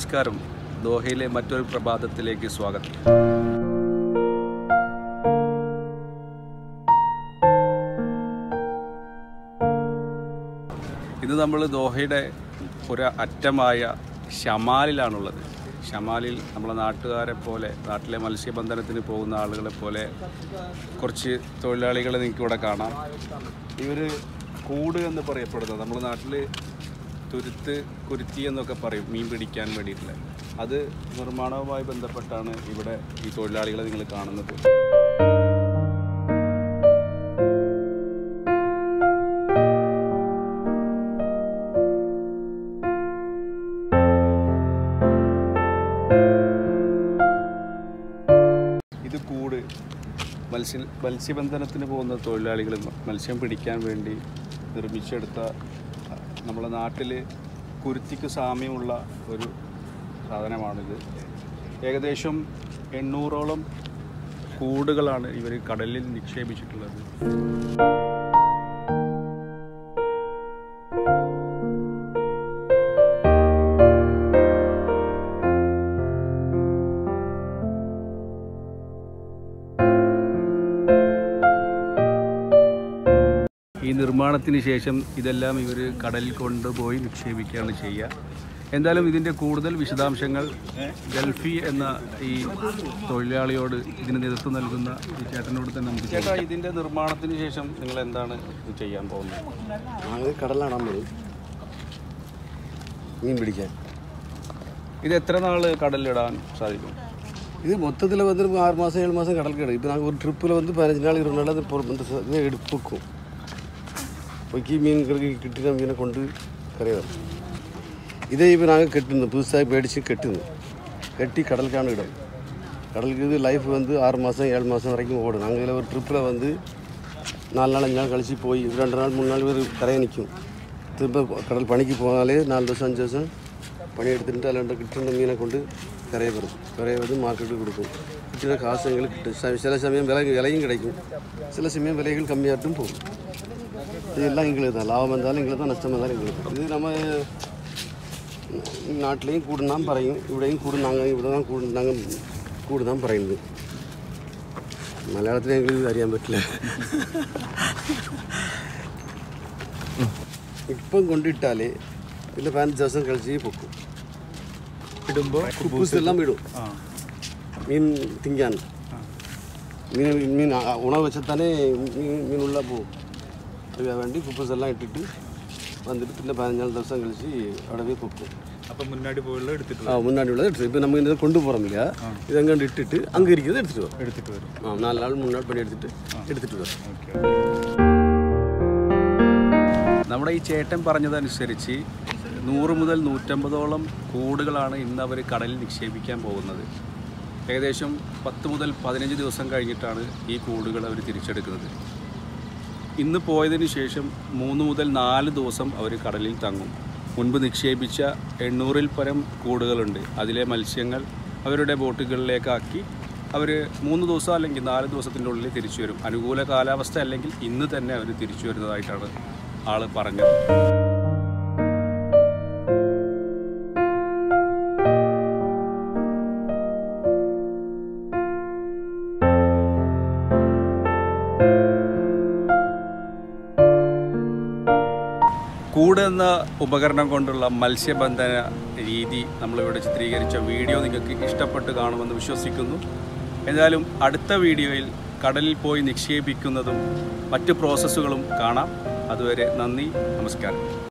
നമസ്കാരം ദോഹയിലെ മറ്റൊരു പ്രഭാതത്തിലേക്ക് സ്വാഗതം ഇന്ന് നമ്മൾ ദോഹയുടെ ഒരു അറ്റമായ ഷമാലിലാണുള്ളത് ഷമാലിൽ നമ്മളെ നാട്ടുകാരെ പോലെ നാട്ടിലെ മത്സ്യബന്ധനത്തിന് പോകുന്ന ആളുകളെ പോലെ കുറച്ച് തൊഴിലാളികളെ നിങ്ങൾക്ക് ഇവിടെ കാണാം ഇവർ കൂട് എന്ന് പറയപ്പെടുന്നത് നമ്മുടെ നാട്ടിൽ തുരുത്ത് കുരുത്തി എന്നൊക്കെ പറയും മീൻ പിടിക്കാൻ വേണ്ടിയിട്ടുള്ള അത് നിർമ്മാണവുമായി ബന്ധപ്പെട്ടാണ് ഇവിടെ ഈ തൊഴിലാളികളെ നിങ്ങൾ കാണുന്നത് ഇത് കൂട് മത്സ്യ മത്സ്യബന്ധനത്തിന് പോകുന്ന തൊഴിലാളികൾ മത്സ്യം പിടിക്കാൻ വേണ്ടി നിർമ്മിച്ചെടുത്ത നമ്മളെ നാട്ടിൽ കുരുത്തിക്ക് സാമ്യമുള്ള ഒരു സാധനമാണിത് ഏകദേശം എണ്ണൂറോളം കൂടുകളാണ് ഇവർ കടലിൽ നിക്ഷേപിച്ചിട്ടുള്ളത് ഈ നിർമ്മാണത്തിന് ശേഷം ഇതെല്ലാം ഇവർ കടലിൽ കൊണ്ടുപോയി നിക്ഷേപിക്കുകയാണ് ചെയ്യുക എന്തായാലും ഇതിൻ്റെ കൂടുതൽ വിശദാംശങ്ങൾ ഗൾഫി എന്ന ഈ തൊഴിലാളിയോട് ഇതിന് നേതൃത്വം നൽകുന്ന ഈ ചേട്ടനോട് തന്നെ നമുക്ക് ചേട്ടാ ഇതിൻ്റെ നിർമ്മാണത്തിന് ശേഷം നിങ്ങൾ എന്താണ് ഇത് ചെയ്യാൻ പോകുന്നത് ഞങ്ങൾ കടലാണ് നമ്മൾ മീൻ പിടിക്കാൻ ഇത് എത്ര നാൾ കടലിലിടാൻ സാധിക്കും ഇത് മൊത്തത്തിൽ வந்து ஆறு மாதம் ஏழு மாதம் கடல் கிடக்கு இப்போ நாங்கள் ஒரு ட்ரிப்பில் வந்து பதினஞ்சு நாள் இருபது நாள் அது பொறு- இந்த ச- இதை எடுத்து பொக்கும் பொக்கி மீன் கிடக்கு கிட்டின மீனை கொண்டு கரையை வரும் இதே இப்போ நாங்கள் கெட்டுருந்தோம் புதுசாக மேடிச்சு கெட்டுருந்தோம் கட்டி கடலுக்கான இடம் கடலுக்கு இது லைஃப் வந்து ஆறு மாதம் ஏழு மாதம் வரைக்கும் ஓடும் நாங்கள் இதில் ஒரு ட்ரிப்பில் வந்து நாலு நாள் அஞ்சு நாள் கழிச்சு போய் ரெண்டு நாள் மூணு நாள் ஒரு கரையை நிற்கும் திரும்ப கடல் பணிக்கு போனாலே நாலு வருஷம் அஞ்சு வருஷம் பணி எடுத்துட்டு அதில் கிட்டின மீனை கொண்டு கரையை வரும் கரையை வந்து மார்க்கெட்டுக்கு கொடுக்கும் கிட்டின காசு எங்களுக்கு கிட்ட ச- சில சமயம் விலை விலையும் கிடைக்கும் சில சமயம் விலைகள் கம்மியாட்டும் போகும் இதெல்லாம் எங்களுக்கு தான் லாபம் இருந்தாலும் எங்களுக்கு தான் நஷ்டம் இருந்தாலும் எங்களுக்கு தான். இது நம்ம നാട്ടിലെയും കൂടുന്നാൻ പറയും ഇവിടെയും കൂടും നാങ്ങൾ ഇവിടെ தான் കൂടും നാങ്ങൾ കൂടുന്നാൻ പറയുന്നത് മലയാളത്തിൽ ഞങ്ങൾക്ക് അറിയാൻ പറ്റില്ല ഇപ്പം കൊണ്ടിട്ടാൽ പിന്നെ പതിനഞ്ച് ദിവസം കളിച്ച് പൊക്കും ഇടുമ്പോൾ കുപ്പൂസ് എല്ലാം ഇടും ആ മീൻ തിങ്ങാൻ മീൻ മീൻ ആ, ഉണവ് വെച്ചാൽ തന്നെ മീൻ മീനുള്ള പോവും അതിന് വേണ്ടി കുപ്പൂസ് എല്ലാം ഇട്ടിട്ട് വന്നിട്ട് പിന്നെ പതിനഞ്ചാല് ദിവസം കളിച്ച് അവിടെ പോയി പൊക്കും അപ്പം മുന്നാടി പോയുള്ള എടുത്തിട്ട് ആ മുന്നാടി ഉള്ളത് എടുത്തു ഇപ്പം നമ്മൾ ഇതിനെ കൊണ്ടുപോகிறோம்ல ഇത് അങ്ങോട്ട് ഇട്ടിട്ട് അങ്ങ് ഇരിക്കുന്നത് എടുത്തിട്ട് വരും എടുത്തിട്ട് വരും ആ നാല് നാൾ മുന്നാൾ പണി എടുത്തിട്ട് എടുത്തിട്ട് വരും നമ്മുടെ ഈ ചേട്ടൻ പറഞ്ഞതനുസരിച്ച് നൂറ് മുതൽ നൂറ്റമ്പതോളം കൂടുകളാണ് ഇന്ന് അവർ കടലിൽ നിക്ഷേപിക്കാൻ പോകുന്നത് ഏകദേശം പത്ത് മുതൽ പതിനഞ്ച് ദിവസം കഴിഞ്ഞിട്ടാണ് ഈ കൂടുകൾ അവർ തിരിച്ചെടുക്കുന്നത് ഇന്ന് പോയതിന് ശേഷം മൂന്ന് മുതൽ നാല് ദിവസം അവർ കടലിൽ തങ്ങും മുൻപ് നിക്ഷേപിച്ച എണ്ണൂറിൽ പരം കൂടുകളുണ്ട് അതിലെ മത്സ്യങ്ങൾ അവരുടെ ബോട്ടുകളിലേക്കാക്കി അവർ മൂന്ന് ദിവസം അല്ലെങ്കിൽ നാല് ദിവസത്തിൻ്റെ ഉള്ളിൽ തിരിച്ചു വരും അനുകൂല കാലാവസ്ഥ അല്ലെങ്കിൽ ഇന്ന് തന്നെ അവർ തിരിച്ചു വരുന്നതായിട്ടാണ് ആൾ പറഞ്ഞത് കൂട് എന്ന ഉപകരണം കൊണ്ടുള്ള മത്സ്യബന്ധന രീതി നമ്മളിവിടെ ചിത്രീകരിച്ച വീഡിയോ നിങ്ങൾക്ക് ഇഷ്ടപ്പെട്ട് കാണുമെന്ന് വിശ്വസിക്കുന്നു എന്തായാലും അടുത്ത വീഡിയോയിൽ കടലിൽ പോയി നിക്ഷേപിക്കുന്നതും മറ്റ് പ്രോസസ്സുകളും കാണാം അതുവരെ നന്ദി നമസ്കാരം